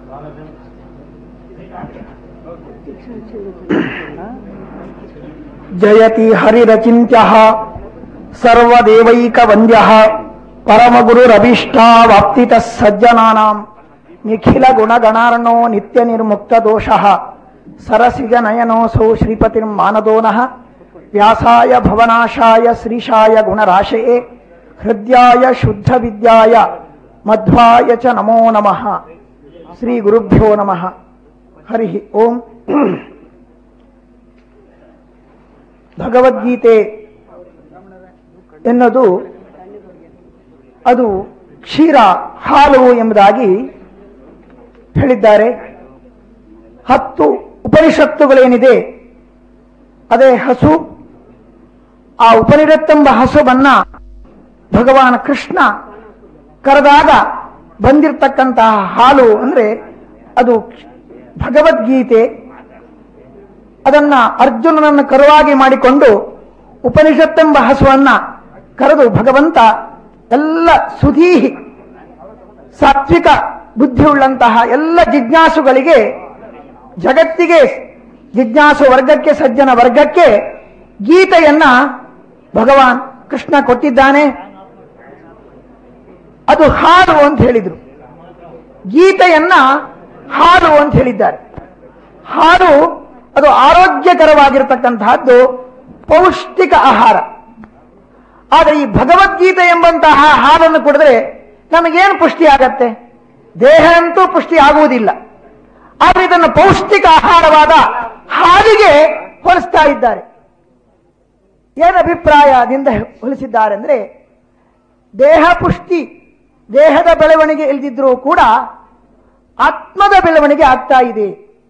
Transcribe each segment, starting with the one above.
ಜಯತಿ ಹರಿರಚಿಂತ್ಯ ಸರ್ವದೇವೈಕ ವಂದ್ಯ ಪರಮಗುರುರಭೀಷ್ಟಾವಾಪ್ತಿತ ಸಜ್ಜನಾನಾಂ ನಿಖಿಲ ಗುಣಗಣಾರ್ಣೋ ನಿತ್ಯ ನಿರ್ಮುಕ್ತ ದೋಷ ಸರಸಿಜ ನಯನೋಸೌ ಶ್ರೀಪತಿರ್ಮಾನದೋನಃ ವ್ಯಾಸಾಯ ಭವನಾಶಾಯ ಶ್ರೀಶಾಯ ಗುಣರಾಶಯೇ ಹೃದಯಾಯ ಶುದ್ಧ ವಿದ್ಯಾಯ ಮಧ್ವಾಯ ಚ ನಮೋ ನಮಃ ಶ್ರೀ ಗುರುಭ್ಯೋ ನಮಃ ಹರಿ ಓಂ ಭಗವದ್ಗೀತೆ ಎನ್ನೋದು ಅದು ಕ್ಷೀರ ಹಾಲು ಎಂಬುದಾಗಿ ಹೇಳಿದ್ದಾರೆ ಹತ್ತು ಉಪನಿಷತ್ತುಗಳೇನಿದೆ ಅದೇ ಹಸು ಆ ಉಪನಿಷತ್ತೆಂಬ ಹಸುವನ್ನ ಭಗವಾನ್ ಕೃಷ್ಣ ಕರೆದಾಗ ಬಂದಿರತಕ್ಕಂತಹ ಹಾಲು ಅಂದ್ರೆ ಅದು ಭಗವದ್ಗೀತೆ ಅದನ್ನ ಅರ್ಜುನನನ್ನು ಕರುವಾಗಿ ಮಾಡಿಕೊಂಡು ಉಪನಿಷತ್ತೆಂಬ ಹಸುವನ್ನ ಕರೆದು ಭಗವಂತ ಎಲ್ಲ ಸುಧೀಹಿ ಸಾತ್ವಿಕ ಬುದ್ಧಿಯುಳ್ಳಂತಹ ಎಲ್ಲ ಜಿಜ್ಞಾಸುಗಳಿಗೆ ಜಗತ್ತಿಗೆ ಜಿಜ್ಞಾಸು ವರ್ಗಕ್ಕೆ ಸಜ್ಜನ ವರ್ಗಕ್ಕೆ ಗೀತೆಯನ್ನ ಭಗವಾನ್ ಕೃಷ್ಣ ಕೊಟ್ಟಿದ್ದಾನೆ ಅದು ಹಾಡು ಅಂತ ಹೇಳಿದ್ರು ಗೀತೆಯನ್ನ ಹಾಡು ಅಂತ ಹೇಳಿದ್ದಾರೆ ಹಾಡು ಅದು ಆರೋಗ್ಯಕರವಾಗಿರತಕ್ಕಂತಹದ್ದು ಪೌಷ್ಟಿಕ ಆಹಾರ ಆದರೆ ಈ ಭಗವದ್ಗೀತೆ ಎಂಬಂತಹ ಹಾಲನ್ನು ಕುಡಿದ್ರೆ ನಮಗೇನು ಪುಷ್ಟಿ ಆಗತ್ತೆ ದೇಹ ಅಂತೂ ಪುಷ್ಟಿ ಆಗುವುದಿಲ್ಲ ಆದರೆ ಇದನ್ನು ಪೌಷ್ಟಿಕ ಆಹಾರವಾದ ಹಾಲಿಗೆ ಹೋಲಿಸ್ತಾ ಇದ್ದಾರೆ ಏನು ಅಭಿಪ್ರಾಯದಿಂದ ಹೋಲಿಸಿದ್ದಾರೆ ಅಂದ್ರೆ ದೇಹ ಪುಷ್ಟಿ ದೇಹದ ಬೆಳವಣಿಗೆ ಇಲ್ದಿದ್ರೂ ಕೂಡ ಆತ್ಮದ ಬೆಳವಣಿಗೆ ಆಗ್ತಾ ಇದೆ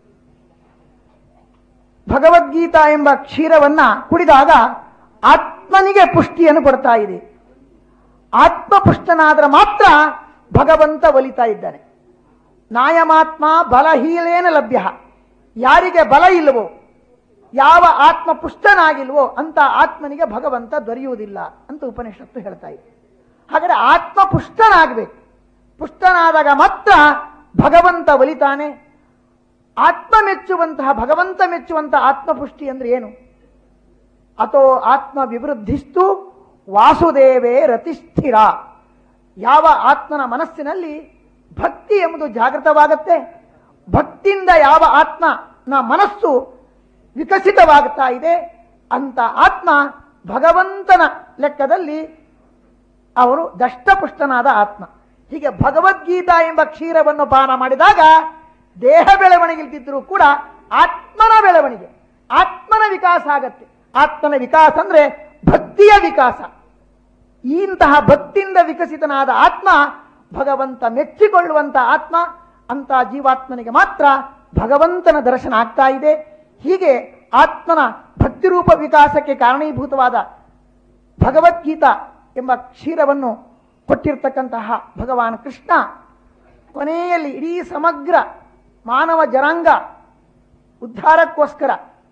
ಭಗವದ್ಗೀತಾ ಎಂಬ ಕ್ಷೀರವನ್ನ ಕುಡಿದಾಗ ಆತ್ಮನಿಗೆ ಪುಷ್ಟಿಯನ್ನು ಕೊಡ್ತಾ ಇದೆ ಆತ್ಮ ಪುಷ್ಟನಾದ್ರೆ ಮಾತ್ರ ಭಗವಂತ ಒಲಿತಾ ಇದ್ದಾನೆ ನಾಯಮಾತ್ಮ ಬಲಹೀಲೇನ ಲಭ್ಯ ಯಾರಿಗೆ ಬಲ ಇಲ್ಲವೋ ಯಾವ ಆತ್ಮ ಪುಷ್ಟನಾಗಿಲ್ವೋ ಅಂತ ಆತ್ಮನಿಗೆ ಭಗವಂತ ದೊರೆಯುವುದಿಲ್ಲ ಅಂತ ಉಪನಿಷತ್ತು ಹೇಳ್ತಾ ಇದೆ ಹಾಗಾದ್ರೆ ಆತ್ಮ ಪುಷ್ಟನಾಗಬೇಕು ಪುಷ್ಟನಾದಾಗ ಮಾತ್ರ ಭಗವಂತ ಒಲಿತಾನೆ ಆತ್ಮ ಮೆಚ್ಚುವಂತಹ ಭಗವಂತ ಮೆಚ್ಚುವಂತಹ ಆತ್ಮಪುಷ್ಟಿ ಅಂದ್ರೆ ಏನು ಅಥೋ ಆತ್ಮ ವಿವೃದ್ಧಿಸ್ತು ವಾಸುದೇವೇ ರತಿಸ್ಥಿರ ಯಾವ ಆತ್ಮನ ಮನಸ್ಸಿನಲ್ಲಿ ಭಕ್ತಿ ಎಂಬುದು ಜಾಗೃತವಾಗುತ್ತೆ ಭಕ್ತಿಯಿಂದ ಯಾವ ಆತ್ಮನ ಮನಸ್ಸು ವಿಕಸಿತವಾಗುತ್ತಾ ಇದೆ ಅಂತ ಆತ್ಮ ಭಗವಂತನ ಲೆಕ್ಕದಲ್ಲಿ ಅವರು ದಷ್ಟಪುಷ್ಟನಾದ ಆತ್ಮ ಹೀಗೆ ಭಗವದ್ಗೀತಾ ಎಂಬ ಕ್ಷೀರವನ್ನು ಪಾನ ಮಾಡಿದಾಗ ದೇಹ ಬೆಳವಣಿಗೆ ಇಲ್ದಿದ್ರೂ ಕೂಡ ಆತ್ಮನ ಬೆಳವಣಿಗೆ ಆತ್ಮನ ವಿಕಾಸ ಆಗತ್ತೆ ಆತ್ಮನ ವಿಕಾಸ ಅಂದ್ರೆ ಭಕ್ತಿಯ ವಿಕಾಸ ಇಂತಹ ಭಕ್ತಿಯಿಂದ ವಿಕಸಿತನಾದ ಆತ್ಮ ಭಗವಂತ ಮೆಚ್ಚಿಕೊಳ್ಳುವಂತ ಆತ್ಮ ಅಂತ ಜೀವಾತ್ಮನಿಗೆ ಮಾತ್ರ ಭಗವಂತನ ದರ್ಶನ ಆಗ್ತಾ ಇದೆ ಹೀಗೆ ಆತ್ಮನ ಭಕ್ತಿರೂಪ ವಿಕಾಸಕ್ಕೆ ಕಾರಣೀಭೂತವಾದ ಭಗವದ್ಗೀತಾ ಎಂಬ ಕ್ಷೀರವನ್ನು ಕೊಟ್ಟಿರ್ತಕ್ಕಂತಹ ಭಗವಾನ್ ಕೃಷ್ಣ ಕೊನೆಯಲ್ಲಿ ಇಡೀ ಸಮಗ್ರ ಮಾನವ ಜನಾಂಗ ಉದ್ಧಾರಕ್ಕೋಸ್ಕರ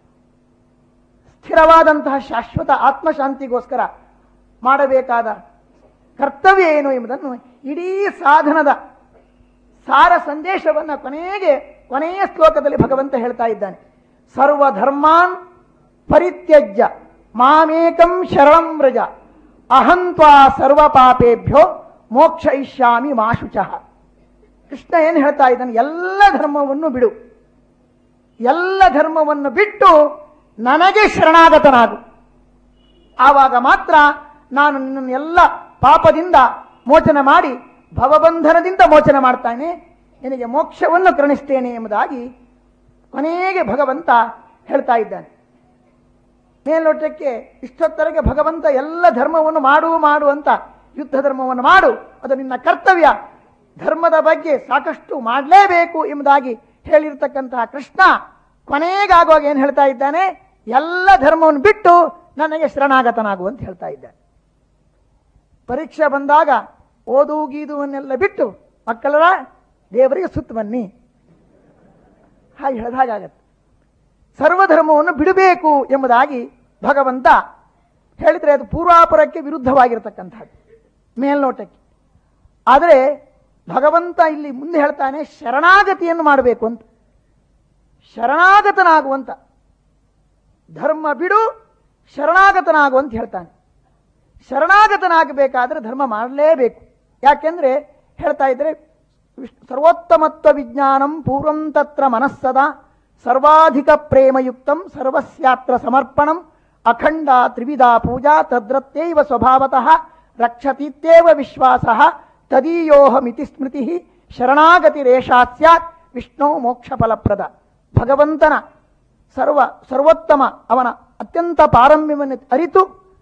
ಸ್ಥಿರವಾದಂತಹ ಶಾಶ್ವತ ಆತ್ಮಶಾಂತಿಗೋಸ್ಕರ ಮಾಡಬೇಕಾದ ಕರ್ತವ್ಯ ಏನು ಎಂಬುದನ್ನು ಇಡೀ ಸಾಧನದ ಸಾರ ಸಂದೇಶವನ್ನು ಕೊನೆಗೆ ಕೊನೆಯ ಶ್ಲೋಕದಲ್ಲಿ ಭಗವಂತ ಹೇಳ್ತಾ ಇದ್ದಾನೆ ಸರ್ವಧರ್ಮಾನ್ ಪರಿತ್ಯಜ್ಯ ಮಾಮೇಕಂ ಶರಣಂ ವ್ರಜ ಅಹಂತ್ವಾ ಸರ್ವ ಪಾಪೇಭ್ಯೋ ಮೋಕ್ಷ ಇಷ್ಯಾಮಿ ಮಾಶುಚಃ ಕೃಷ್ಣ ಏನು ಹೇಳ್ತಾ ಇದ್ದಾನೆ ಎಲ್ಲ ಧರ್ಮವನ್ನು ಬಿಡು ಎಲ್ಲ ಧರ್ಮವನ್ನು ಬಿಟ್ಟು ನನಗೆ ಶರಣಾಗತನಾಗು ಆವಾಗ ಮಾತ್ರ ನಾನು ನಿನ್ನನ್ನು ಎಲ್ಲ ಪಾಪದಿಂದ ಮೋಚನೆ ಮಾಡಿ ಭವಬಂಧನದಿಂದ ಮೋಚನೆ ಮಾಡ್ತಾನೆ ನಿನಗೆ ಮೋಕ್ಷವನ್ನು ಕರುಣಿಸ್ತೇನೆ ಎಂಬುದಾಗಿ ಕೊನೆಗೆ ಭಗವಂತ ಹೇಳ್ತಾ ಇದ್ದಾನೆ ಮೇಲ್ನೋಟಕ್ಕೆ ಇಷ್ಟೊತ್ತರೆಗೆ ಭಗವಂತ ಎಲ್ಲ ಧರ್ಮವನ್ನು ಮಾಡು ಮಾಡು ಅಂತ ಯುದ್ಧ ಧರ್ಮವನ್ನು ಮಾಡು ಅದು ನಿನ್ನ ಕರ್ತವ್ಯ ಧರ್ಮದ ಬಗ್ಗೆ ಸಾಕಷ್ಟು ಮಾಡಲೇಬೇಕು ಎಂಬುದಾಗಿ ಹೇಳಿರ್ತಕ್ಕಂತಹ ಕೃಷ್ಣ ಕೊನೆಗಾಗುವಾಗ ಏನು ಹೇಳ್ತಾ ಇದ್ದಾನೆ ಎಲ್ಲ ಧರ್ಮವನ್ನು ಬಿಟ್ಟು ನನಗೆ ಶರಣಾಗತನಾಗು ಅಂತ ಹೇಳ್ತಾ ಇದ್ದಾನೆ ಪರೀಕ್ಷೆ ಬಂದಾಗ ಓದು ಗೀದುವನ್ನೆಲ್ಲ ಬಿಟ್ಟು ಮಕ್ಕಳರ ದೇವರಿಗೆ ಸುತ್ತ ಬನ್ನಿ ಹಾಗೆ ಹೇಳಿದ ಹಾಗಾಗತ್ತೆ ಸರ್ವಧರ್ಮವನ್ನು ಬಿಡಬೇಕು ಎಂಬುದಾಗಿ ಭಗವಂತ ಹೇಳಿದರೆ ಅದು ಪೂರ್ವಾಪರಕ್ಕೆ ವಿರುದ್ಧವಾಗಿರತಕ್ಕಂಥದ್ದು ಮೇಲ್ನೋಟಕ್ಕೆ ಆದರೆ ಭಗವಂತ ಇಲ್ಲಿ ಮುಂದೆ ಹೇಳ್ತಾನೆ ಶರಣಾಗತಿಯನ್ನು ಮಾಡಬೇಕು ಅಂತ ಶರಣಾಗತನಾಗುವಂತ ಧರ್ಮ ಬಿಡು ಶರಣಾಗತನಾಗು ಅಂತ ಹೇಳ್ತಾನೆ ಶರಣಾಗತನಾಗಬೇಕಾದ್ರೆ ಧರ್ಮ ಮಾಡಲೇಬೇಕು ಯಾಕೆಂದ್ರೆ ಹೇಳ್ತಾ ಇದ್ರೆ ವಿಶ್- ಸರ್ವೋತ್ತಮತ್ವ ವಿಜ್ಞಾನಂ ಪೂರ್ವಂ ತತ್ರ ಮನಸ್ಸದ ಸರ್ವಾಧಿಕ ಪ್ರೇಮಯುಕ್ತಂ ಸರ್ವಸ್ಯಾತ್ರ ಸಮರ್ಪಣಂ ಅಖಂಡ ತ್ರಿವಿಧ ಪೂಜಾ ತದ್ರತ್ಯೈವ ಸ್ವಭಾವತಃ ರಕ್ಷತೀತ್ಯೇವ ವಿಶ್ವಾಸ ತದೀಯೋಹಮಿತಿ ಸ್ಮೃತಿ ಶರಣಾಗತಿರೇಷಾ ಸ್ಯಾತ್ ವಿಷ್ಣು ಮೋಕ್ಷ ಫಲಪ್ರದ ಭಗವಂತನ ಸರ್ವ ಸರ್ವೋತ್ತಮ ಅವನ ಅತ್ಯಂತ ಪಾರಮ್ಯವನ್ನು ಅರಿತು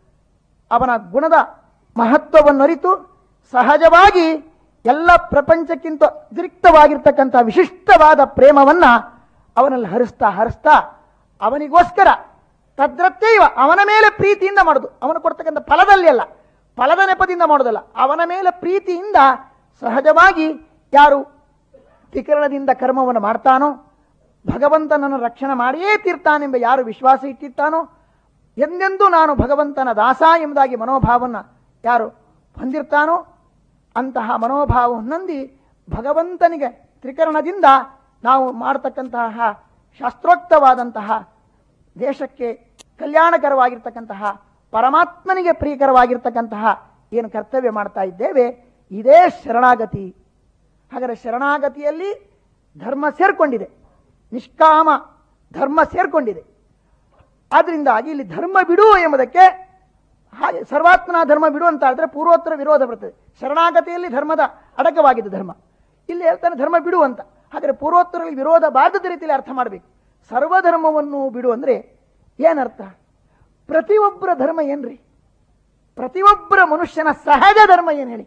ಅವನ ಗುಣದ ಮಹತ್ವವನ್ನು ಅರಿತು ಸಹಜವಾಗಿ ಎಲ್ಲ ಪ್ರಪಂಚಕ್ಕಿಂತ ಅತಿರಿಕ್ತವಾಗಿರ್ತಕ್ಕಂಥ ವಿಶಿಷ್ಟವಾದ ಪ್ರೇಮವನ್ನ ಅವನಲ್ಲಿ ಹರಿಸ್ತಾ ಹರಿಸ್ತಾ ಅವನಿಗೋಸ್ಕರ ತದ್ರತ್ಯೈವ ಅವನ ಮೇಲೆ ಪ್ರೀತಿಯಿಂದ ಮಾಡೋದು ಅವನು ಕೊಡ್ತಕ್ಕಂಥ ಫಲದಲ್ಲಿ ಅಲ್ಲ ಫಲದ ನೆಪದಿಂದ ಮಾಡೋದಲ್ಲ ಅವನ ಮೇಲೆ ಪ್ರೀತಿಯಿಂದ ಸಹಜವಾಗಿ ಯಾರು ತ್ರಿಕರಣದಿಂದ ಕರ್ಮವನ್ನು ಮಾಡ್ತಾನೋ ಭಗವಂತನನ್ನು ರಕ್ಷಣೆ ಮಾಡಿಯೇ ತೀರ್ತಾನೆಂಬ ಯಾರು ವಿಶ್ವಾಸ ಇಟ್ಟಿರ್ತಾನೋ ಎಂದೆಂದೂ ನಾನು ಭಗವಂತನ ದಾಸ ಎಂಬುದಾಗಿ ಮನೋಭಾವವನ್ನು ಯಾರು ಹೊಂದಿರ್ತಾನೋ ಅಂತಹ ಮನೋಭಾವವನ್ನು ಹೊಂದಿ ಭಗವಂತನಿಗೆ ತ್ರಿಕರಣದಿಂದ ನಾವು ಮಾಡತಕ್ಕಂತಹ ಶಾಸ್ತ್ರೋಕ್ತವಾದಂತಹ ದೇಶಕ್ಕೆ ಕಲ್ಯಾಣಕರವಾಗಿರ್ತಕ್ಕಂತಹ ಪರಮಾತ್ಮನಿಗೆ ಪ್ರಿಯಕರವಾಗಿರ್ತಕ್ಕಂತಹ ಏನು ಕರ್ತವ್ಯ ಮಾಡ್ತಾ ಇದ್ದೇವೆ ಇದೇ ಶರಣಾಗತಿ ಹಾಗಾದರೆ ಶರಣಾಗತಿಯಲ್ಲಿ ಧರ್ಮ ಸೇರ್ಕೊಂಡಿದೆ ನಿಷ್ಕಾಮ ಧರ್ಮ ಸೇರ್ಕೊಂಡಿದೆ ಆದ್ರಿಂದಾಗಿ ಇಲ್ಲಿ ಧರ್ಮ ಬಿಡು ಎಂಬುದಕ್ಕೆ ಹಾಗೆ ಸರ್ವಾತ್ಮನ ಧರ್ಮ ಬಿಡು ಅಂತ ಹೇಳಿದ್ರೆ ಪೂರ್ವೋತ್ತರ ವಿರೋಧ ಬರ್ತದೆ ಶರಣಾಗತಿಯಲ್ಲಿ ಧರ್ಮದ ಅಡಕವಾಗಿದೆ ಧರ್ಮ ಇಲ್ಲಿ ಹೇಳ್ತಾನೆ ಧರ್ಮ ಬಿಡು ಅಂತ ಹಾಗಾದ್ರೆ ಪೂರ್ವೋತ್ತರದಲ್ಲಿ ವಿರೋಧ ಬಾಧದ ರೀತಿಯಲ್ಲಿ ಅರ್ಥ ಮಾಡಬೇಕು ಸರ್ವಧರ್ಮವನ್ನು ಬಿಡು ಅಂದ್ರೆ ಏನರ್ಥ ಪ್ರತಿಯೊಬ್ಬರ ಧರ್ಮ ಏನ್ರಿ ಪ್ರತಿಯೊಬ್ಬರ ಮನುಷ್ಯನ ಸಹಜ ಧರ್ಮ ಏನು ಹೇಳಿ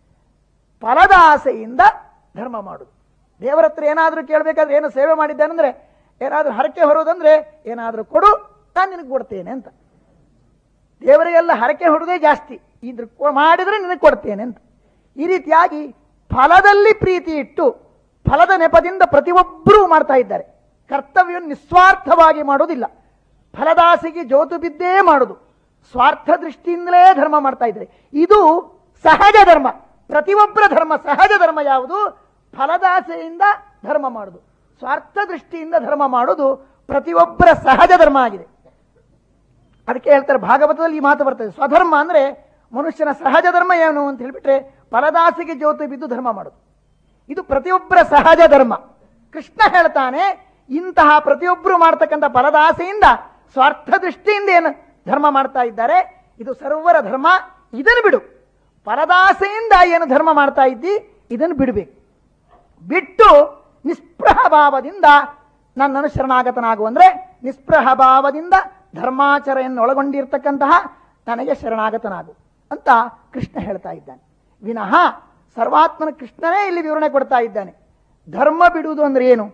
ಫಲದ ಆಸೆಯಿಂದ ಧರ್ಮ ಮಾಡುದು ದೇವರ ಹತ್ರ ಏನಾದರೂ ಕೇಳಬೇಕಾದ್ರೆ ಏನು ಸೇವೆ ಮಾಡಿದ್ದಾನಂದ್ರೆ ಏನಾದರೂ ಹರಕೆ ಹೊರೋದಂದ್ರೆ ಏನಾದರೂ ಕೊಡು ನಾನು ನಿನಗೆ ಕೊಡ್ತೇನೆ ಅಂತ ದೇವರಿಗೆಲ್ಲ ಹರಕೆ ಹೊಡೋದೇ ಜಾಸ್ತಿ ಇದ್ರ ಕೊ- ಮಾಡಿದ್ರೆ ನಿನಗೆ ಕೊಡ್ತೇನೆ ಅಂತ ಈ ರೀತಿಯಾಗಿ ಫಲದಲ್ಲಿ ಪ್ರೀತಿ ಇಟ್ಟು ಫಲದ ನೆಪದಿಂದ ಪ್ರತಿಯೊಬ್ಬರೂ ಮಾಡ್ತಾ ಇದ್ದಾರೆ ಕರ್ತವ್ಯವನ್ನು ನಿಸ್ವಾರ್ಥವಾಗಿ ಮಾಡೋದಿಲ್ಲ ಫಲದಾಸೆಗೆ ಜೋತು ಬಿದ್ದೇ ಮಾಡುದು ಸ್ವಾರ್ಥ ದೃಷ್ಟಿಯಿಂದಲೇ ಧರ್ಮ ಮಾಡ್ತಾ ಇದ್ದಾರೆ ಇದು ಸಹಜ ಧರ್ಮ ಪ್ರತಿಯೊಬ್ಬರ ಧರ್ಮ ಸಹಜ ಧರ್ಮ ಯಾವುದು ಫಲದಾಸೆಯಿಂದ ಧರ್ಮ ಮಾಡುದು ಸ್ವಾರ್ಥ ದೃಷ್ಟಿಯಿಂದ ಧರ್ಮ ಮಾಡುವುದು ಪ್ರತಿಯೊಬ್ಬರ ಸಹಜ ಧರ್ಮ ಆಗಿದೆ ಅದಕ್ಕೆ ಹೇಳ್ತಾರೆ ಭಾಗವತದಲ್ಲಿ ಈ ಮಾತು ಬರ್ತದೆ ಸ್ವಧರ್ಮ ಅಂದ್ರೆ ಮನುಷ್ಯನ ಸಹಜ ಧರ್ಮ ಏನು ಅಂತ ಹೇಳಿಬಿಟ್ರೆ ಫಲದಾಸೆಗೆ ಜ್ಯೋತಿ ಬಿದ್ದು ಧರ್ಮ ಮಾಡೋದು ಇದು ಪ್ರತಿಯೊಬ್ಬರ ಸಹಜ ಧರ್ಮ ಕೃಷ್ಣ ಹೇಳ್ತಾನೆ ಇಂತಹ ಪ್ರತಿಯೊಬ್ಬರು ಮಾಡ್ತಕ್ಕಂಥ ಫಲದಾಸೆಯಿಂದ ಸ್ವಾರ್ಥ ದೃಷ್ಟಿಯಿಂದ ಏನು ಧರ್ಮ ಮಾಡ್ತಾ ಇದ್ದಾರೆ ಇದು ಸರ್ವರ ಧರ್ಮ ಇದನ್ನು ಬಿಡು ಫಲದಾಸೆಯಿಂದ ಏನು ಧರ್ಮ ಮಾಡ್ತಾ ಇದ್ದಿ ಇದನ್ನು ಬಿಡಬೇಕು ಬಿಟ್ಟು ನಿಸ್ಪೃಹ ಭಾವದಿಂದ ನನ್ನನ್ನು ಶರಣಾಗತನಾಗು ಅಂದ್ರೆ ನಿಸ್ಪೃಹ ಭಾವದಿಂದ ಧರ್ಮಾಚರಣೆಯನ್ನು ಒಳಗೊಂಡಿರ್ತಕ್ಕಂತಹ ನನಗೆ ಶರಣಾಗತನಾಗು ಅಂತ ಕೃಷ್ಣ ಹೇಳ್ತಾ ಇದ್ದಾನೆ ವಿನಃ ಸರ್ವಾತ್ಮನ ಕೃಷ್ಣನೇ ಇಲ್ಲಿ ವಿವರಣೆ ಕೊಡ್ತಾ ಇದ್ದಾನೆ ಧರ್ಮ ಬಿಡುವುದು ಅಂದ್ರೆ ಏನು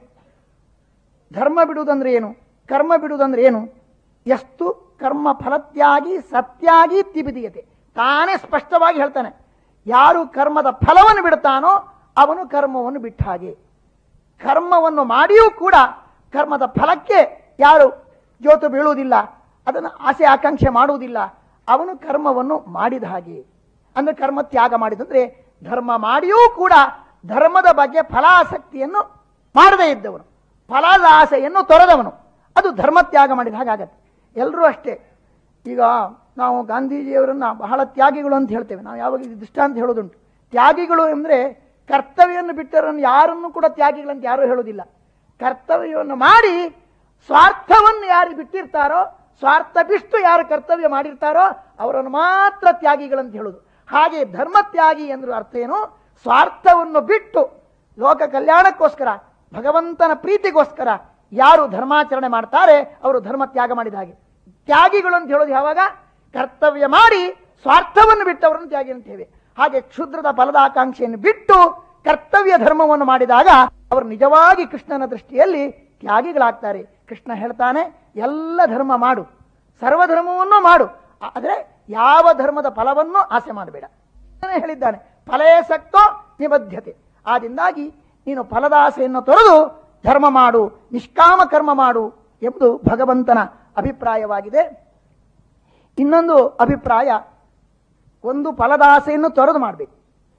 ಧರ್ಮ ಬಿಡುವುದಂದ್ರೆ ಏನು ಕರ್ಮ ಬಿಡುವುದಂದ್ರೆ ಏನು ಎಷ್ಟು ಕರ್ಮ ಫಲತ್ಯಾಗಿ ಸತ್ಯಾಗಿ ತಿಬಿದಿಯತೆ ತಾನೇ ಸ್ಪಷ್ಟವಾಗಿ ಹೇಳ್ತಾನೆ ಯಾರು ಕರ್ಮದ ಫಲವನ್ನು ಬಿಡ್ತಾನೋ ಅವನು ಕರ್ಮವನ್ನು ಬಿಟ್ಟ ಹಾಗೆ ಕರ್ಮವನ್ನು ಮಾಡಿಯೂ ಕೂಡ ಕರ್ಮದ ಫಲಕ್ಕೆ ಯಾರು ಜೋತು ಬೀಳುವುದಿಲ್ಲ ಅದನ್ನು ಆಸೆ ಆಕಾಂಕ್ಷೆ ಮಾಡುವುದಿಲ್ಲ ಅವನು ಕರ್ಮವನ್ನು ಮಾಡಿದ ಹಾಗೆ ಅಂದ್ರೆ ಕರ್ಮ ತ್ಯಾಗ ಮಾಡಿದಂದ್ರೆ ಧರ್ಮ ಮಾಡಿಯೂ ಕೂಡ ಧರ್ಮದ ಬಗ್ಗೆ ಫಲಾಸಕ್ತಿಯನ್ನು ಮಾಡದೇ ಇದ್ದವನು ಫಲದ ಆಸೆಯನ್ನು ತೊರೆದವನು ಅದು ಧರ್ಮ ತ್ಯಾಗ ಮಾಡಿದ ಹಾಗಾಗತ್ತೆ ಎಲ್ಲರೂ ಅಷ್ಟೇ ಈಗ ನಾವು ಗಾಂಧೀಜಿಯವರನ್ನ ಬಹಳ ತ್ಯಾಗಿಗಳು ಅಂತ ಹೇಳ್ತೇವೆ ನಾವು ಯಾವಾಗ ಇದು ದೃಷ್ಟಾಂತ ಹೇಳೋದುಂಟು ತ್ಯಾಗಿಗಳು ಅಂದರೆ ಕರ್ತವ್ಯವನ್ನು ಬಿಟ್ಟವರನ್ನು ಯಾರನ್ನು ಕೂಡ ತ್ಯಾಗಿಗಳಂತ ಯಾರೂ ಹೇಳೋದಿಲ್ಲ ಕರ್ತವ್ಯವನ್ನು ಮಾಡಿ ಸ್ವಾರ್ಥವನ್ನು ಯಾರು ಬಿಟ್ಟಿರ್ತಾರೋ ಸ್ವಾರ್ಥ ಬಿಟ್ಟು ಯಾರು ಕರ್ತವ್ಯ ಮಾಡಿರ್ತಾರೋ ಅವರನ್ನು ಮಾತ್ರ ತ್ಯಾಗಿಗಳಂತ ಹೇಳೋದು ಹಾಗೆ ಧರ್ಮ ತ್ಯಾಗಿ ಎಂದ್ರ ಅರ್ಥ ಏನು ಸ್ವಾರ್ಥವನ್ನು ಬಿಟ್ಟು ಲೋಕ ಕಲ್ಯಾಣಕ್ಕೋಸ್ಕರ ಭಗವಂತನ ಪ್ರೀತಿಗೋಸ್ಕರ ಯಾರು ಧರ್ಮಾಚರಣೆ ಮಾಡ್ತಾರೆ ಅವರು ಧರ್ಮ ತ್ಯಾಗ ಮಾಡಿದ ಹಾಗೆ ತ್ಯಾಗಿಗಳು ಅಂತ ಹೇಳೋದು ಯಾವಾಗ ಕರ್ತವ್ಯ ಮಾಡಿ ಸ್ವಾರ್ಥವನ್ನು ಬಿಟ್ಟವರನ್ನು ತ್ಯಾಗಿ ಅಂತೇವೆ ಹಾಗೆ ಕ್ಷುದ್ರದ ಫಲದ ಆಕಾಂಕ್ಷೆಯನ್ನು ಬಿಟ್ಟು ಕರ್ತವ್ಯ ಧರ್ಮವನ್ನು ಮಾಡಿದಾಗ ಅವರು ನಿಜವಾಗಿ ಕೃಷ್ಣನ ದೃಷ್ಟಿಯಲ್ಲಿ ತ್ಯಾಗಿಗಳಾಗ್ತಾರೆ ಕೃಷ್ಣ ಹೇಳ್ತಾನೆ ಎಲ್ಲ ಧರ್ಮ ಮಾಡು ಸರ್ವಧರ್ಮವನ್ನು ಮಾಡು ಆದರೆ ಯಾವ ಧರ್ಮದ ಫಲವನ್ನು ಆಸೆ ಮಾಡಬೇಡ ಕೃಷ್ಣನೇ ಹೇಳಿದ್ದಾನೆ ಫಲೇಸಕ್ತೋ ನಿಬದ್ಧತೆ ಆದಿಂದಾಗಿ ನೀನು ಫಲದ ಆಸೆಯನ್ನು ತೊರೆದು ಧರ್ಮ ಮಾಡು ನಿಷ್ಕಾಮ ಕರ್ಮ ಮಾಡು ಎಂಬುದು ಭಗವಂತನ ಅಭಿಪ್ರಾಯವಾಗಿದೆ ಇನ್ನೊಂದು ಅಭಿಪ್ರಾಯ ಒಂದು ಫಲದ ಆಸೆಯನ್ನು ತೊರೆದು ಮಾಡಬೇಕು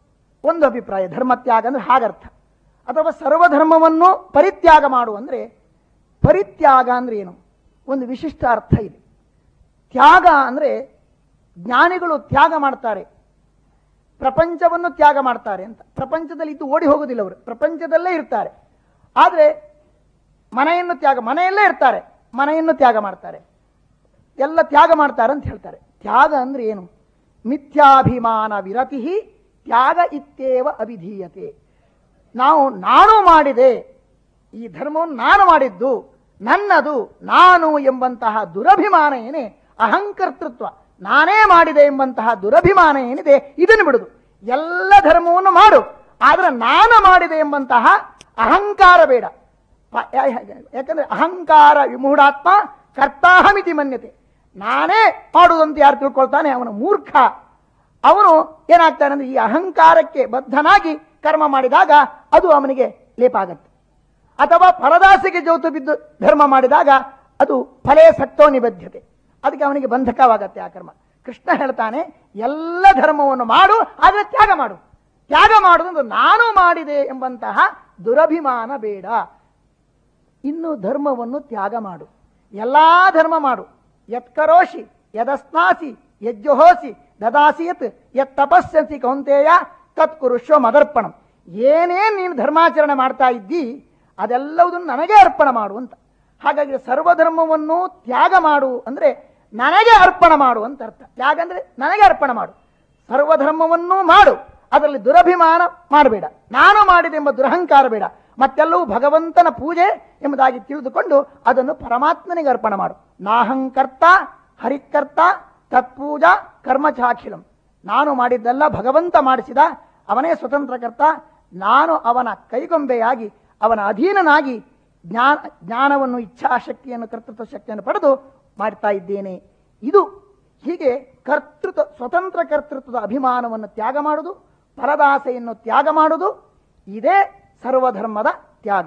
ಒಂದು ಅಭಿಪ್ರಾಯ ಧರ್ಮತ್ಯಾಗ ಅಂದ್ರೆ ಹಾಗರ್ಥ ಅಥವಾ ಸರ್ವಧರ್ಮವನ್ನು ಪರಿತ್ಯಾಗ ಮಾಡು ಅಂದರೆ ಪರಿತ್ಯಾಗ ಅಂದ್ರೆ ಏನು ಒಂದು ವಿಶಿಷ್ಟ ಅರ್ಥ ಇದೆ ತ್ಯಾಗ ಅಂದರೆ ಜ್ಞಾನಿಗಳು ತ್ಯಾಗ ಮಾಡ್ತಾರೆ ಪ್ರಪಂಚವನ್ನು ತ್ಯಾಗ ಮಾಡ್ತಾರೆ ಅಂತ ಪ್ರಪಂಚದಲ್ಲಿ ಇದ್ದು ಓಡಿ ಹೋಗೋದಿಲ್ಲ ಅವರು ಪ್ರಪಂಚದಲ್ಲೇ ಇರ್ತಾರೆ ಆದರೆ ಮನೆಯನ್ನು ತ್ಯಾಗ ಮನೆಯಲ್ಲೇ ಇರ್ತಾರೆ ಮನೆಯನ್ನು ತ್ಯಾಗ ಮಾಡ್ತಾರೆ ಎಲ್ಲ ತ್ಯಾಗ ಮಾಡ್ತಾರೆ ಅಂತ ಹೇಳ್ತಾರೆ ತ್ಯಾಗ ಅಂದ್ರೆ ಏನು ಮಿಥ್ಯಾಭಿಮಾನ ವಿರತಿ ತ್ಯಾಗ ಇತ್ತೇವ ಅವಿಧೀಯತೆ ನಾವು ನಾನು ಮಾಡಿದೆ ಈ ಧರ್ಮವನ್ನು ನಾನು ಮಾಡಿದ್ದು ನನ್ನದು ನಾನು ಎಂಬಂತಹ ದುರಭಿಮಾನ ಏನೇ ಅಹಂಕರ್ತೃತ್ವ ನಾನೇ ಮಾಡಿದೆ ಎಂಬಂತಹ ದುರಭಿಮಾನ ಏನಿದೆ ಇದನ್ನು ಬಿಡುದು ಎಲ್ಲ ಧರ್ಮವನ್ನು ಮಾಡು ಆದ್ರೆ ನಾನು ಮಾಡಿದೆ ಎಂಬಂತಹ ಅಹಂಕಾರ ಬೇಡ ಪ- ಯಾ- ಯಾ- ಯಾಕಂದ್ರೆ ಅಹಂಕಾರ ವಿಮೂಢಾತ್ಮ ಕರ್ತಾಹಮಿತಿ ಮನ್ಯತೆ ನಾನೇ ಮಾಡುವುದಂತ ಯಾರು ತಿಳ್ಕೊಳ್ತಾನೆ ಅವನ ಮೂರ್ಖ ಅವನು ಏನಾಗ್ತಾನೆ ಅಂದ್ರೆ ಈ ಅಹಂಕಾರಕ್ಕೆ ಬದ್ಧನಾಗಿ ಕರ್ಮ ಮಾಡಿದಾಗ ಅದು ಅವನಿಗೆ ಲೇಪ ಆಗತ್ತೆ ಅಥವಾ ಪರದಾಸಿಗೆ ಜೋತು ಬಿದ್ದು ಧರ್ಮ ಮಾಡಿದಾಗ ಅದು ಫಲೇ ಸಕ್ತೋ ನಿಬದ್ಧತೆ ಅದಕ್ಕೆ ಅವನಿಗೆ ಬಂಧಕವಾಗತ್ತೆ ಆ ಕರ್ಮ ಕೃಷ್ಣ ಹೇಳ್ತಾನೆ ಎಲ್ಲ ಧರ್ಮವನ್ನು ಮಾಡು ಆದರೆ ತ್ಯಾಗ ಮಾಡು ತ್ಯಾಗ ಮಾಡುವುದು ನಾನು ಮಾಡಿದೆ ಎಂಬಂತಹ ದುರಭಿಮಾನ ಬೇಡ ಇನ್ನು ಧರ್ಮವನ್ನು ತ್ಯಾಗ ಮಾಡು ಎಲ್ಲಾ ಧರ್ಮ ಮಾಡು ಯತ್ಕರೋಷಿ ಯದಸ್ನಾಸಿ ಯಜ್ಜುಹೋಸಿ ದದಾಸಿ ಯತ್ ಯತ್ ತಪಸ್ಯಸಿ ಕೌಂತೆಯ ತತ್ ಕುರುಶ್ವ ಮದರ್ಪಣಂ ಏನೇನ್ ನೀನು ಧರ್ಮಾಚರಣೆ ಮಾಡ್ತಾ ಇದ್ದಿ ಅದೆಲ್ಲವುದನ್ನು ನನಗೆ ಅರ್ಪಣ ಮಾಡು ಅಂತ ಹಾಗಾಗಿ ಸರ್ವಧರ್ಮವನ್ನು ತ್ಯಾಗ ಮಾಡು ಅಂದ್ರೆ ನನಗೆ ಅರ್ಪಣ ಮಾಡು ಅಂತ ಅರ್ಥ ತ್ಯಾಗ ಅಂದ್ರೆ ನನಗೆ ಅರ್ಪಣ ಮಾಡು ಸರ್ವಧರ್ಮವನ್ನೂ ಮಾಡು ಅದರಲ್ಲಿ ದುರಭಿಮಾನ ಮಾಡಬೇಡ ನಾನು ಮಾಡಿದೆ ಎಂಬ ದುರಹಂಕಾರ ಬೇಡ ಮತ್ತೆಲ್ಲವೂ ಭಗವಂತನ ಪೂಜೆ ಎಂಬುದಾಗಿ ತಿಳಿದುಕೊಂಡು ಅದನ್ನು ಪರಮಾತ್ಮನಿಗೆ ಅರ್ಪಣ ಮಾಡು ನಾಹಂಕರ್ತ ಹರಿಕರ್ತ ತತ್ಪೂಜಾ ಕರ್ಮಚಾಖಿಲಂ ನಾನು ಮಾಡಿದ್ದೆಲ್ಲ ಭಗವಂತ ಮಾಡಿಸಿದ ಅವನೇ ಸ್ವತಂತ್ರಕರ್ತ ನಾನು ಅವನ ಕೈಗೊಂಬೆಯಾಗಿ ಅವನ ಅಧೀನನಾಗಿ ಜ್ಞಾನ ಜ್ಞಾನವನ್ನು ಇಚ್ಛಾಶಕ್ತಿಯನ್ನು ಕರ್ತೃತ್ವ ಶಕ್ತಿಯನ್ನು ಪಡೆದು ಮಾಡ್ತಾ ಇದ್ದೇನೆ ಇದು ಹೀಗೆ ಕರ್ತೃತ್ವ ಸ್ವತಂತ್ರ ಕರ್ತೃತ್ವದ ಅಭಿಮಾನವನ್ನು ತ್ಯಾಗ ಮಾಡುವುದು ಪರದಾಸೆಯನ್ನು ತ್ಯಾಗ ಮಾಡುವುದು ಇದೇ ಸರ್ವಧರ್ಮದ ತ್ಯಾಗ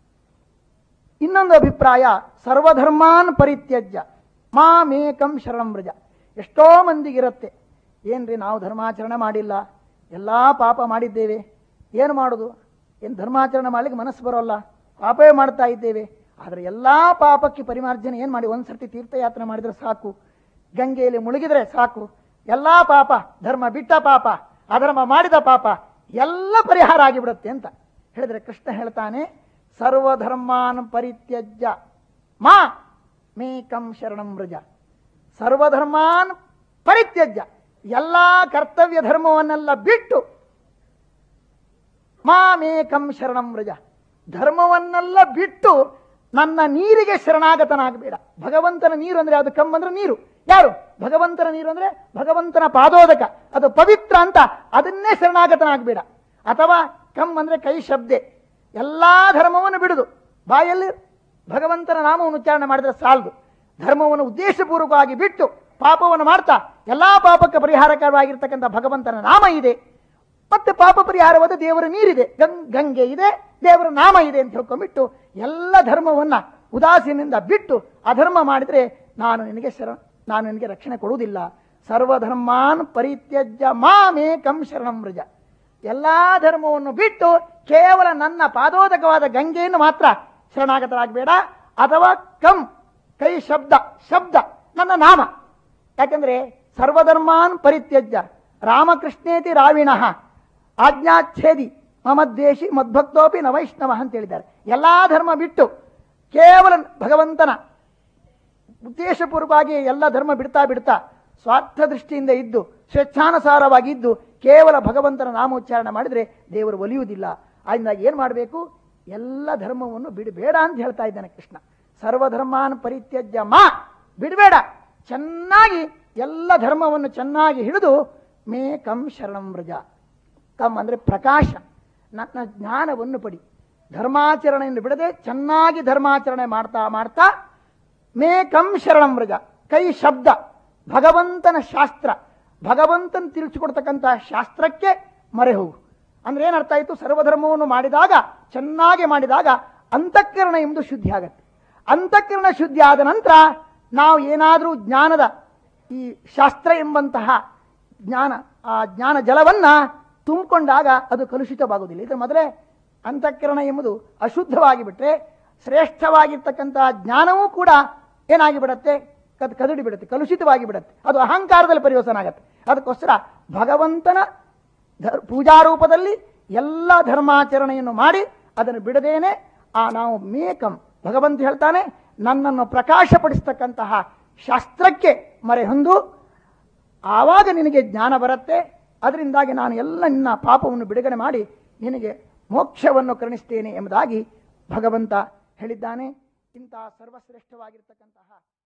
ಇನ್ನೊಂದು ಅಭಿಪ್ರಾಯ ಸರ್ವಧರ್ಮಾನ್ ಪರಿತ್ಯಜ್ಯ ಮಾಮೇಕಂ ಶರಣಂ ವ್ರಜ ಎಷ್ಟೋ ಮಂದಿಗಿರುತ್ತೆ ಏನ್ರಿ ನಾವು ಧರ್ಮಾಚರಣೆ ಮಾಡಿಲ್ಲ ಎಲ್ಲ ಪಾಪ ಮಾಡಿದ್ದೇವೆ ಏನು ಮಾಡೋದು ಏನು ಧರ್ಮಾಚರಣೆ ಮಾಡ್ಲಿಕ್ಕೆ ಮನಸ್ಸು ಬರೋಲ್ಲ ಪಾಪವೇ ಮಾಡ್ತಾ ಇದ್ದೇವೆ ಆದರೆ ಎಲ್ಲ ಪಾಪಕ್ಕೆ ಪರಿಮಾರ್ಜನೆ ಏನು ಮಾಡಿ ಒಂದ್ಸರ್ತಿ ತೀರ್ಥಯಾತ್ರೆ ಮಾಡಿದ್ರೆ ಸಾಕು ಗಂಗೆಯಲ್ಲಿ ಮುಳುಗಿದ್ರೆ ಸಾಕು ಎಲ್ಲ ಪಾಪ ಧರ್ಮ ಬಿಟ್ಟ ಪಾಪ ಅಧರ್ಮ ಮಾಡಿದ ಪಾಪ ಎಲ್ಲ ಪರಿಹಾರ ಆಗಿಬಿಡುತ್ತೆ ಅಂತ ಹೇಳಿದ್ರೆ ಕೃಷ್ಣ ಹೇಳ್ತಾನೆ ಸರ್ವಧರ್ಮಾನ್ ಪರಿತ್ಯಜ್ಯ ಮಾ ಮೇಕಂ ಶರಣಂ ವ್ರಜ ಸರ್ವಧರ್ಮಾನ್ ಪರಿತ್ಯಜ್ಯ ಎಲ್ಲ ಕರ್ತವ್ಯ ಧರ್ಮವನ್ನೆಲ್ಲ ಬಿಟ್ಟು ಮಾಮೇಕಂ ಶರಣಂ ವ್ರಜ ಧರ್ಮವನ್ನೆಲ್ಲ ಬಿಟ್ಟು ನನ್ನ ನೀರಿಗೆ ಶರಣಾಗತನಾಗಬೇಡ ಭಗವಂತನ ನೀರು ಅಂದ್ರೆ ಅದು ಕಮ್ ಅಂದ್ರೆ ನೀರು ಯಾರು ಭಗವಂತನ ನೀರು ಅಂದ್ರೆ ಭಗವಂತನ ಪಾದೋದಕ ಅದು ಪವಿತ್ರ ಅಂತ ಅದನ್ನೇ ಶರಣಾಗತನಾಗಬೇಡ ಅಥವಾ ಕಮ್ ಅಂದ್ರೆ ಕೈ ಶಬ್ದೆ ಎಲ್ಲಾ ಧರ್ಮವನ್ನು ಬಿಡುದು ಬಾಯಲ್ಲಿ ಭಗವಂತನ ನಾಮವನ್ನು ಉಚ್ಚಾರಣೆ ಮಾಡಿದ್ರೆ ಸಾಲದು ಧರ್ಮವನ್ನು ಉದ್ದೇಶಪೂರ್ವಕವಾಗಿ ಬಿಟ್ಟು ಪಾಪವನ್ನು ಮಾಡ್ತಾ ಎಲ್ಲಾ ಪಾಪಕ್ಕೆ ಪರಿಹಾರಕರವಾಗಿರ್ತಕ್ಕಂಥ ಭಗವಂತನ ನಾಮ ಇದೆ ಮತ್ತೆ ಪಾಪ ಪರಿಹಾರವಾದ ದೇವರ ನೀರಿದೆ ಗಂಗ್ ಗಂಗೆ ಇದೆ ದೇವರ ನಾಮ ಇದೆ ಅಂತ ಹೇಳ್ಕೊಂಡ್ಬಿಟ್ಟು ಎಲ್ಲ ಧರ್ಮವನ್ನ ಉದಾಸೀನಿಂದ ಬಿಟ್ಟು ಅಧರ್ಮ ಮಾಡಿದ್ರೆ ನಾನು ನಿನಗೆ ಶರ ನಾನು ನಿನಗೆ ರಕ್ಷಣೆ ಕೊಡುವುದಿಲ್ಲ ಸರ್ವಧರ್ಮಾನ್ ಪರಿತ್ಯಜ್ಯ ಮಾಮೇಕಂ ಶರಣಂ ವ್ರಜ ಎಲ್ಲಾ ಧರ್ಮವನ್ನು ಬಿಟ್ಟು ಕೇವಲ ನನ್ನ ಪಾದೋದಕವಾದ ಗಂಗೆಯನ್ನು ಮಾತ್ರ ಶರಣಾಗತರಾಗಬೇಡ ಅಥವಾ ಕಂ ಕೈ ಶಬ್ದ ಶಬ್ದ ನನ್ನ ನಾಮ ಯಾಕಂದ್ರೆ ಸರ್ವಧರ್ಮಾನ್ ಪರಿತ್ಯಜ್ಯ ರಾಮಕೃಷ್ಣೇತಿ ರಾವಿಣಃ ಆಜ್ಞಾಚ್ಛೇದಿ ಮಮದ್ವೇಷಿ ಮದ್ಭಕ್ತೋಪಿ ನ ವೈಷ್ಣವ ಅಂತ ಹೇಳಿದ್ದಾರೆ ಎಲ್ಲಾ ಧರ್ಮ ಬಿಟ್ಟು ಕೇವಲ ಭಗವಂತನ ಉದ್ದೇಶಪೂರ್ವಕವಾಗಿ ಎಲ್ಲ ಧರ್ಮ ಬಿಡ್ತಾ ಬಿಡ್ತಾ ಸ್ವಾರ್ಥ ದೃಷ್ಟಿಯಿಂದ ಇದ್ದು ಸ್ವೇಚ್ಛಾನುಸಾರವಾಗಿ ಇದ್ದು ಕೇವಲ ಭಗವಂತನ ನಾಮೋಚ್ಚಾರಣೆ ಮಾಡಿದ್ರೆ ದೇವರು ಒಲಿಯುವುದಿಲ್ಲ ಆದ್ರಿಂದಾಗಿ ಏನು ಮಾಡಬೇಕು ಎಲ್ಲ ಧರ್ಮವನ್ನು ಬಿಡಬೇಡ ಅಂತ ಹೇಳ್ತಾ ಇದ್ದಾನೆ ಕೃಷ್ಣ ಸರ್ವಧರ್ಮಾನ್ ಪರಿತ್ಯಜ್ಯ ಮಾ ಬಿಡಬೇಡ ಚೆನ್ನಾಗಿ ಎಲ್ಲ ಧರ್ಮವನ್ನು ಚೆನ್ನಾಗಿ ಹಿಡಿದು ಮೇ ಕಂ ಶರಣಂ ವ್ರಜ ಕಮ್ ಅಂದರೆ ಪ್ರಕಾಶ ನನ್ನ ಜ್ಞಾನವನ್ನು ಪಡಿ ಧರ್ಮಾಚರಣೆಯನ್ನು ಬಿಡದೆ ಚೆನ್ನಾಗಿ ಧರ್ಮಾಚರಣೆ ಮಾಡ್ತಾ ಮಾಡ್ತಾ ಮೇ ಕಂ ಶರಣಂ ವ್ರಜ ಕೈ ಶಬ್ದ ಭಗವಂತನ ಶಾಸ್ತ್ರ ಭಗವಂತನ ತಿಳಿಸಿಕೊಡ್ತಕ್ಕಂಥ ಶಾಸ್ತ್ರಕ್ಕೆ ಮರೆ ಹೋಗು ಅಂದ್ರೆ ಏನರ್ಥ ಆಯಿತು ಸರ್ವಧರ್ಮವನ್ನು ಮಾಡಿದಾಗ ಚೆನ್ನಾಗಿ ಮಾಡಿದಾಗ ಅಂತಃಕರಣ ಎಂಬುದು ಶುದ್ಧಿ ಆಗತ್ತೆ ಅಂತಃಕರಣ ಶುದ್ಧಿ ಆದ ನಂತರ ನಾವು ಏನಾದರೂ ಜ್ಞಾನದ ಈ ಶಾಸ್ತ್ರ ಎಂಬಂತಹ ಜ್ಞಾನ ಆ ಜ್ಞಾನ ಜಲವನ್ನ ತುಂಬಿಕೊಂಡಾಗ ಅದು ಕಲುಷಿತವಾಗುವುದಿಲ್ಲ ಇದರ ಮೊದಲೇ ಅಂತಃಕರಣ ಎಂಬುದು ಅಶುದ್ಧವಾಗಿ ಬಿಟ್ರೆ ಶ್ರೇಷ್ಠವಾಗಿರ್ತಕ್ಕಂತಹ ಜ್ಞಾನವೂ ಕೂಡ ಏನಾಗಿ ಬಿಡತ್ತೆ ಕದ್ ಕದಡಿ ಬಿಡುತ್ತೆ ಕಲುಷಿತವಾಗಿ ಬಿಡುತ್ತೆ ಅದು ಅಹಂಕಾರದಲ್ಲಿ ಪರಿವರ್ತನೆ ಆಗತ್ತೆ ಅದಕ್ಕೋಸ್ಕರ ಭಗವಂತನ ಧರ್ ಪೂಜಾರೂಪದಲ್ಲಿ ಎಲ್ಲ ಧರ್ಮಾಚರಣೆಯನ್ನು ಮಾಡಿ ಅದನ್ನು ಬಿಡದೇನೆ ಆ ನಾವು ಮೇಕಂ ಭಗವಂತ ಹೇಳ್ತಾನೆ ನನ್ನನ್ನು ಪ್ರಕಾಶಪಡಿಸ್ತಕ್ಕಂತಹ ಶಾಸ್ತ್ರಕ್ಕೆ ಮರೆ ಹೊಂದು ಆವಾಗ ನಿನಗೆ ಜ್ಞಾನ ಬರುತ್ತೆ ಅದರಿಂದಾಗಿ ನಾನು ಎಲ್ಲ ನಿನ್ನ ಪಾಪವನ್ನು ಬಿಡುಗಡೆ ಮಾಡಿ ನಿನಗೆ ಮೋಕ್ಷವನ್ನು ಕರುಣಿಸ್ತೇನೆ ಎಂಬುದಾಗಿ ಭಗವಂತ ಹೇಳಿದ್ದಾನೆ ಇಂತಹ ಸರ್ವಶ್ರೇಷ್ಠವಾಗಿರ್ತಕ್ಕಂತಹ